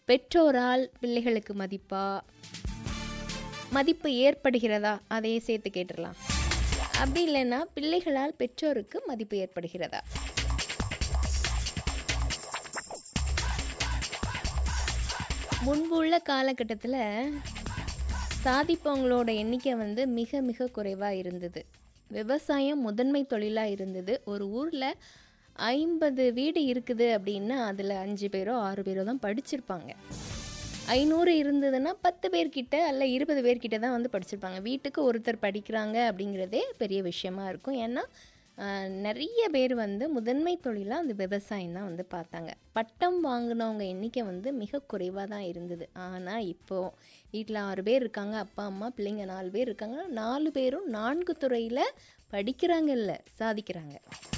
பெற்றோரால் பிள்ளைகளுக்கு மதிப்பா மதிப்பு ஏற்படுகிறதா அதையே சேர்த்து கேட்டுடலாம் அப்படி இல்லைன்னா பிள்ளைகளால் பெற்றோருக்கு மதிப்பு ஏற்படுகிறதா முன்பு உள்ள காலகட்டத்தில் சாதிப்பவங்களோட எண்ணிக்கை வந்து மிக மிக குறைவாக இருந்தது விவசாயம் முதன்மை தொழிலாக இருந்தது ஒரு ஊரில் ஐம்பது வீடு இருக்குது அப்படின்னா அதில் அஞ்சு பேரோ ஆறு பேரோ தான் படிச்சிருப்பாங்க ஐநூறு இருந்ததுன்னா பத்து பேர்கிட்ட அல்ல இருபது பேர்கிட்ட தான் வந்து படிச்சிருப்பாங்க வீட்டுக்கு ஒருத்தர் படிக்கிறாங்க அப்படிங்கிறதே பெரிய விஷயமா இருக்கும் ஏன்னா ஆஹ், நிறைய பேர் வந்து முதன்மை தொழிலாக அந்த விவசாயம் தான் வந்து பார்த்தாங்க பட்டம் வாங்கினவங்க எண்ணிக்கை வந்து மிக குறைவாக தான் இருந்தது ஆனால் இப்போது வீட்டில் ஆறு பேர் இருக்காங்க அப்பா அம்மா பிள்ளைங்க நாலு பேர் இருக்காங்க நாலு பேரும் நான்கு துறையில் படிக்கிறாங்க இல்லை சாதிக்கிறாங்க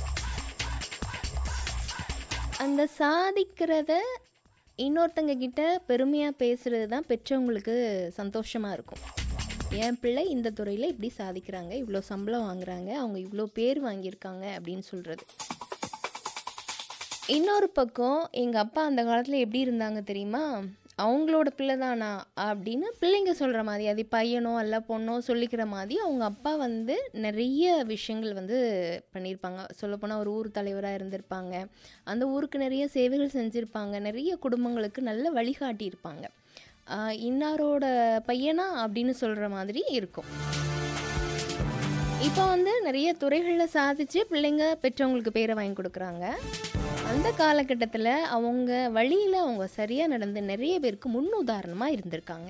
அந்த சாதிக்கிறத இன்னொருத்தங்க கிட்ட பெருமையாக பேசுகிறது தான் பெற்றவங்களுக்கு சந்தோஷமாக இருக்கும் என் பிள்ளை இந்த துறையில் இப்படி சாதிக்கிறாங்க இவ்வளோ சம்பளம் வாங்குறாங்க அவங்க இவ்வளோ பேர் வாங்கியிருக்காங்க அப்படின்னு சொல்கிறது இன்னொரு பக்கம் எங்கள் அப்பா அந்த காலத்தில் எப்படி இருந்தாங்க தெரியுமா அவங்களோட பிள்ளை தானா அப்படின்னு பிள்ளைங்க சொல்கிற மாதிரி அது பையனோ அல்ல பொண்ணோ சொல்லிக்கிற மாதிரி அவங்க அப்பா வந்து நிறைய விஷயங்கள் வந்து பண்ணியிருப்பாங்க சொல்லப்போனால் ஒரு ஊர் தலைவராக இருந்திருப்பாங்க அந்த ஊருக்கு நிறைய சேவைகள் செஞ்சுருப்பாங்க நிறைய குடும்பங்களுக்கு நல்ல வழிகாட்டியிருப்பாங்க ஆஹ் இன்னாரோட பையனா அப்படின்னு சொல்கிற மாதிரி இருக்கும் இப்போ வந்து நிறைய துறைகளில் சாதிச்சு பிள்ளைங்க பெற்றவங்களுக்கு பேரை வாங்கி கொடுக்குறாங்க அந்த காலகட்டத்தில் அவங்க வழியில் அவங்க சரியாக நடந்து நிறைய பேருக்கு முன் உதாரணமாக இருந்திருக்காங்க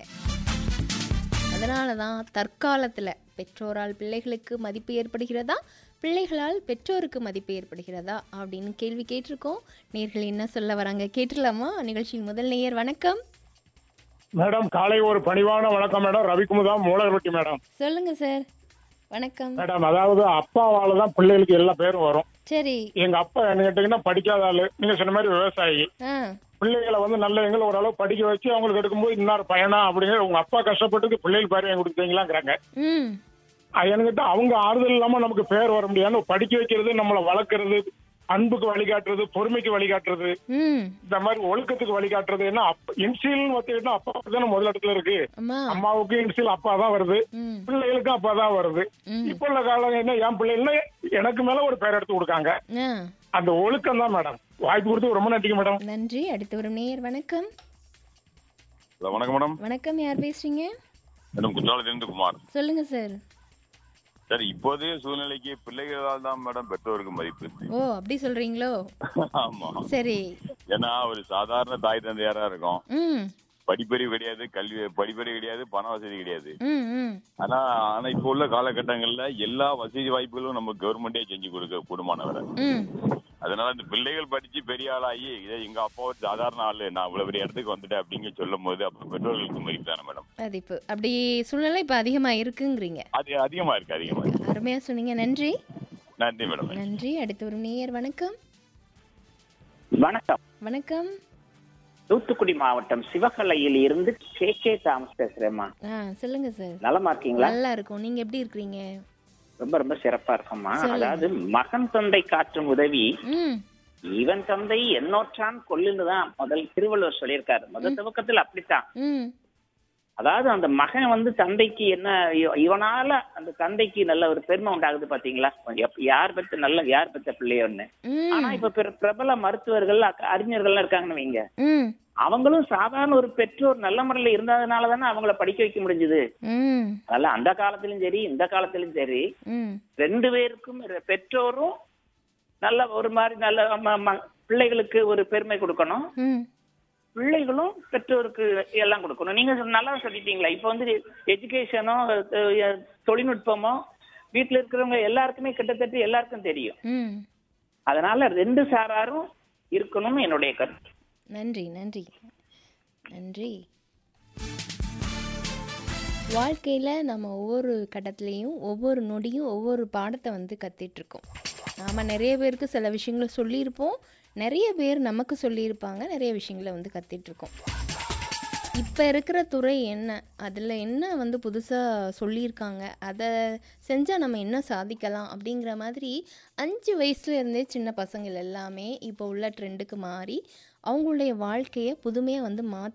அதனால தான் தற்காலத்தில் பெற்றோரால் பிள்ளைகளுக்கு மதிப்பு ஏற்படுகிறதா பிள்ளைகளால் பெற்றோருக்கு மதிப்பு ஏற்படுகிறதா அப்படின்னு கேள்வி கேட்டிருக்கோம் நேர்கள் என்ன சொல்ல வராங்க கேட்டுடலாமா நிகழ்ச்சியின் முதல் நேயர் வணக்கம் மேடம் காலை ஒரு பணிவான வணக்கம் மேடம் ரவிக்குமுதா மூலகருட்டி மேடம் சொல்லுங்க சார் வணக்கம் மேடம் அதாவது அப்பாவால தான் பிள்ளைகளுக்கு எல்லா பேரும் வரும் சரி எங்க அப்பா என்ன கேட்டீங்கன்னா படிக்காத ஆளு நீங்க சொன்ன மாதிரி விவசாயி ஆ பிள்ளைகளை வந்து நல்ல எங்களை ஓரளவு படிக்க வச்சு அவங்களுக்கு எடுக்கும்போது இன்னொரு பையனா அப்படிங்கிற உங்க அப்பா கஷ்டப்பட்டதுக்கு பிள்ளைகள் பேர் வாங்கி கொடுத்தீங்களாங்கிறாங்க ம் என்கிட்ட அவங்க ஆறுதல் இல்லாம நமக்கு பேர் வர முடியாது படிக்க வைக்கிறது நம்மளை வளர்க்கறது அன்புக்கு வழிகாட்டுறது பொறுமைக்கு வழிகாட்டுறது ம் இந்த மாதிரி ஒழுக்கத்துக்கு வழிகாட்டுறது ஏன்னா இன்சியல் பார்த்தீங்கன்னா அப்பா தானே முதல் இடத்துல இருக்கு அம்மா அம்மாவுக்கு இன்சியல் அப்பா தான் வருது ம் பிள்ளைகளுக்கும் அப்பா தான் வருது ம் இப்ப உள்ள காலம் என்ன என் பிள்ளைகள் எனக்கு மேல ஒரு பேர் எடுத்து கொடுக்காங்க ஆ அந்த ஒழுக்கம் தான் மேடம் வாய்ப்பு கொடுத்து ரொம்ப நன்றிங்க மேடம் நன்றி அடுத்து வரும் நேயர் வணக்கம் ஹலோ வணக்கம் மேடம் வணக்கம் யார் பேசுறீங்க மேடம் குற்றாலத்திலிருந்து குமார் சொல்லுங்க சார் சார் இப்போதைய சூழ்நிலைக்கு பிள்ளைகளால் தான் மேடம் பெற்றோருக்கு மதிப்பு ஓ அப்படி சொல்றீங்களோ ஆமா சரி ஏன்னா ஒரு சாதாரண தாய் தந்தையாரா இருக்கும் ம் படிப்பறிவு கிடையாது கல்வி படிப்பறிவு கிடையாது பண வசதி கிடையாது ம் ம் ஆனா ஆனா இப்போ உள்ள காலகட்டங்கள்ல எல்லா வசதி வாய்ப்புகளும் நம்ம கவர்மெண்டே செஞ்சு கொடுக்க கூடுமானவரை ம் அதனால இந்த பிள்ளைகள் படிச்சு பெரிய ஆளாகி இதே எங்க அப்பா ஒரு சாதாரண ஆளு நான் இவ்வளவு பெரிய இடத்துக்கு வந்துட்டேன் அப்படிங்க சொல்லும் போது அப்ப பெற்றோர்களுக்கு மதிப்பு தானே மேடம் மதிப்பு அப்படி சூழ்நிலை இப்போ அதிகமாக இருக்குங்கிறீங்க அது அதிகமா இருக்கு அதிகமா இருக்கு அருமையாக சொன்னீங்க நன்றி நன்றி மேடம் நன்றி அடுத்து வரும் நேயர் வணக்கம் வணக்கம் வணக்கம் தூத்துக்குடி மாவட்டம் சிவகலையில் இருந்து கே கே தாமஸ் பேசுறேம்மா ஆ சொல்லுங்க சார் நலமா இருக்கீங்களா நல்லா இருக்கும் நீங்க எப்படி இருக்கிறீங்க ரொம்ப ரொம்ப சிறப்பா இருக்கம்மா சொல்லுங்க. அதாவது மகன் தந்தை காற்றும் உதவி ம் இவன் தந்தை என்னோற்றான் கொல்லுன்னு தான் முதல் திருவள்ளுவர் சொல்லியிருக்காரு முதல் துவக்கத்தில் அப்படித்தான் ம் அதாவது அந்த மகன் வந்து தந்தைக்கு என்ன இவ- இவனால அந்த தந்தைக்கு நல்ல ஒரு பெருமை உண்டாகுது பாத்தீங்களா எப்ப- யார் பெற்ற நல்ல யார் பெற்ற பிள்ளையோன்னு ஆனா ம் இப்ப பிற- பிரபல மருத்துவர்கள் அக்க- அறிஞர்கள்லாம் இருக்காங்கன்னு வைங்க ம் அவங்களும் சாதாரண ஒரு பெற்றோர் நல்ல முறையில இருந்ததுனால தானே அவங்கள படிக்க வைக்க முடிஞ்சது ம் அதனால அந்த காலத்திலும் சரி இந்த காலத்திலும் சரி ம் ரெண்டு பேருக்கும் ரெ- பெற்றோரும் நல்ல ஒரு மாதிரி நல்ல ம- ம- பிள்ளைகளுக்கு ஒரு பெருமை கொடுக்கணும் ம் பிள்ளைகளும் பெற்றோருக்கு எல்லாம் கொடுக்கணும் நீங்க சொ- நல்லா சொல்லிட்டீங்களா இப்ப வந்து எஜுகேஷனோ தொழில்நுட்பமோ வீட்டுல இருக்கிறவங்க எல்லாருக்குமே கிட்டத்தட்ட எல்லாருக்கும் தெரியும் ம் அதனால ரெண்டு சாராரும் இருக்கணும்னு என்னுடைய கருத்து நன்றி நன்றி நன்றி வாழ்க்கையில் நம்ம ஒவ்வொரு கட்டத்துலேயும் ஒவ்வொரு நொடியும் ஒவ்வொரு பாடத்தை வந்து கத்துட்டு இருக்கோம் நாம் நிறைய பேருக்கு சில விஷயங்களை சொல்லியிருப்போம் நிறைய பேர் நமக்கு சொல்லியிருப்பாங்க நிறைய விஷயங்களை வந்து கத்துட்டு இருக்கோம் இப்போ இருக்கிற துறை என்ன அதில் என்ன வந்து புதுசாக சொல்லியிருக்காங்க அதை செஞ்சால் நம்ம என்ன சாதிக்கலாம் அப்படிங்கிற மாதிரி அஞ்சு வயசுல இருந்தே சின்ன பசங்கள் எல்லாமே இப்போ உள்ள ட்ரெண்டுக்கு மாறி அவங்களுடைய வாழ்க்கையை புதுமையாக வந்து மாற்றி